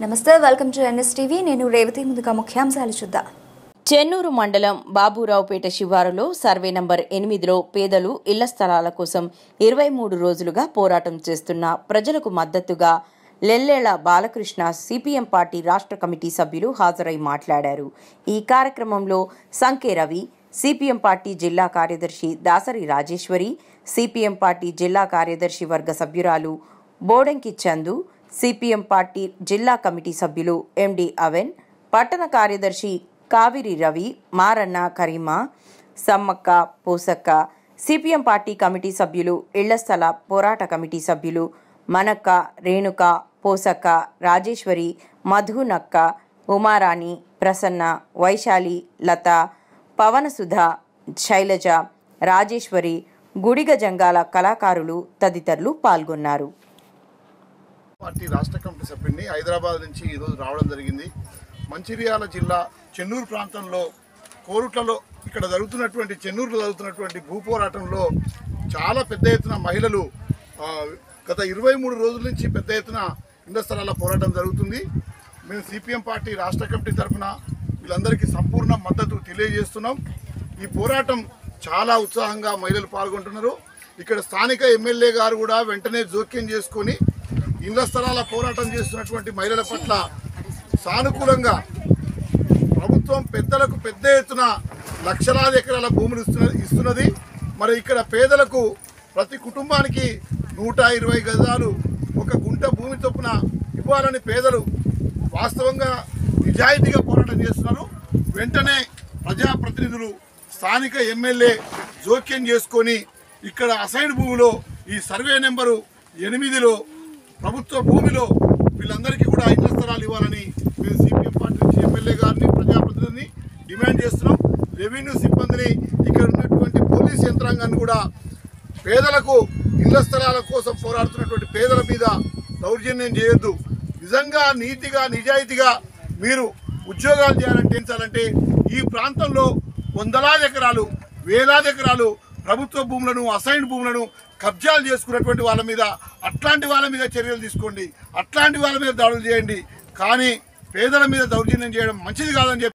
నమస్తే welcome to NSTV నేను రేవతి ముందుగా ముఖ్యాంశాలు చూద్దాం చెన్నూరు మండలం బాబురావుపేట శివారులో సర్వే నంబర్ ఎనిమిదిలో పేదలు ఇళ్ల స్థలాల కోసం ఇరవై మూడు రోజులుగా పోరాటం చేస్తున్న ప్రజలకు మద్దతుగా లెల్లెళ్ల బాలకృష్ణ సిపిఎం పార్టీ రాష్ట్ర కమిటీ సభ్యులు హాజరై మాట్లాడారు ఈ కార్యక్రమంలో సంకే రవి సిపిఎం పార్టీ జిల్లా కార్యదర్శి దాసరి రాజేశ్వరి సిపిఎం పార్టీ జిల్లా కార్యదర్శి వర్గ సభ్యురాలు బోడంకి చందు సిపిఎం పార్టీ జిల్లా కమిటీ సభ్యులు ఎండి అవెన్ పట్టణ కార్యదర్శి Kaviri Ravi Maranna Karima Sammakka Pusakka CPM party committee సభ్యులు ఇళ్ల స్థల పోరాట కమిటీ సభ్యులు మనక్క రేణుక పోసక్క రాజేశ్వరి మధునక్క ఉమారాణి ప్రసన్న వైశాలి లత పవనసుధ శైలజ రాజేశ్వరి గుడిగ జంగాల కళాకారులు తదితరులు పాల్గొన్నారు పార్టీ రాష్ట్ర కమిటీ సభ్యుడిని హైదరాబాద్ నుంచి ఈరోజు రావడం జరిగింది మంచిర్యాల జిల్లా చెన్నూరు ప్రాంతంలో కోరుట్లలో ఇక్కడ జరుగుతున్నటువంటి చెన్నూరులో జరుగుతున్నటువంటి భూ పోరాటంలో చాలా పెద్ద ఎత్తున మహిళలు ఆ, గత ఇరవై మూడు రోజుల నుంచి పెద్ద ఎత్తున ఇండ్ల స్థలాల పోరాటం జరుగుతుంది మేము సిపిఎం పార్టీ రాష్ట్ర కమిటీ తరఫున వీళ్ళందరికీ సంపూర్ణ మద్దతు తెలియజేస్తున్నాం ఈ పోరాటం చాలా ఉత్సాహంగా మహిళలు పాల్గొంటున్నారు ఇక్కడ స్థానిక ఎమ్మెల్యే గారు కూడా వెంటనే జోక్యం చేసుకొని ఇళ్ల స్థలాల పోరాటం చేస్తున్నటువంటి మహిళల పట్ల సానుకూలంగా ప్రభుత్వం పెద్దలకు పెద్ద ఎత్తున లక్షలాది ఎకరాల భూములు ఇస్తున్న ఇస్తున్నది మరి ఇక్కడ పేదలకు ప్రతి కుటుంబానికి నూట ఇరవై గజాలు ఒక గుంట భూమి చొప్పున ఇవ్వాలని పేదలు వాస్తవంగా నిజాయితీగా పోరాటం చేస్తున్నారు వెంటనే ప్రజాప్రతినిధులు స్థానిక ఎమ్మెల్యే జోక్యం చేసుకొని ఇక్కడ అసైన్ భూమిలో ఈ సర్వే నెంబరు ఎనిమిదిలో ప్రభుత్వ భూమిలో వీళ్ళందరికీ కూడా ఇళ్ల స్థలాలు ఇవ్వాలని మేము సిపిఎం పార్టీ నుంచి ఎమ్మెల్యే గారిని ప్రజాప్రతినిధిని డిమాండ్ చేస్తున్నాం రెవెన్యూ సిబ్బందిని ఇక్కడ ఉన్నటువంటి పోలీస్ యంత్రాంగాన్ని కూడా పేదలకు ఇళ్ల స్థలాల కోసం పోరాడుతున్నటువంటి పేదల మీద దౌర్జన్యం చేయొద్దు నిజంగా నీతిగా నిజాయితీగా మీరు ఉద్యోగాలు చేయాలంటే ఏం చేయాలంటే ఈ ప్రాంతంలో వందలాది ఎకరాలు వేలాది ఎకరాలు ప్రభుత్వ భూములను అసైన్ భూములను కబ్జాలు చేసుకున్నటువంటి వాళ్ళ మీద అట్లాంటి వాళ్ళ మీద చర్యలు తీసుకోండి అట్లాంటి వాళ్ళ మీద దాడులు చేయండి కానీ పేదల మీద దౌర్జన్యం చేయడం మంచిది కాదని చెప్పి